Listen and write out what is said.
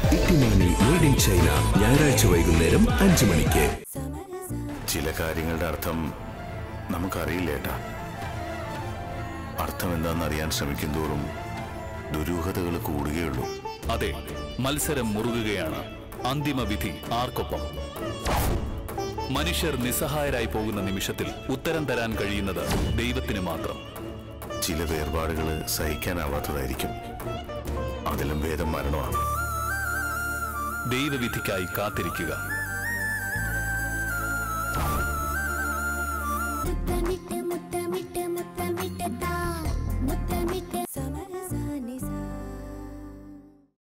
ഇട്ടിമാനി made in China ഞായറാഴ്ച വൈകുന്നേരം അഞ്ചു മണിക്ക് ചില കാര്യങ്ങളുടെ അർത്ഥം നമുക്കറിയില്ല ഏട്ടാ അർത്ഥം എന്താണെന്ന് അറിയാൻ ശ്രമിക്കും തോറും ദുരൂഹതകൾ കൂടുകയുള്ളൂ അതെ മത്സരം മുറുകുകയാണ് അന്തിമ വിധി ആർക്കൊപ്പം മനുഷ്യർ നിസ്സഹായരായി പോകുന്ന നിമിഷത്തിൽ ഉത്തരം തരാൻ കഴിയുന്നത് ദൈവത്തിന് മാത്രം ചില വേർപാടുകൾ സഹിക്കാനാവാത്തതായിരിക്കും അതിലും ഭേദം മരണമാണ് ദൈവവിധിക്കായി കാത്തിരിക്കുക തന്നിട്ട്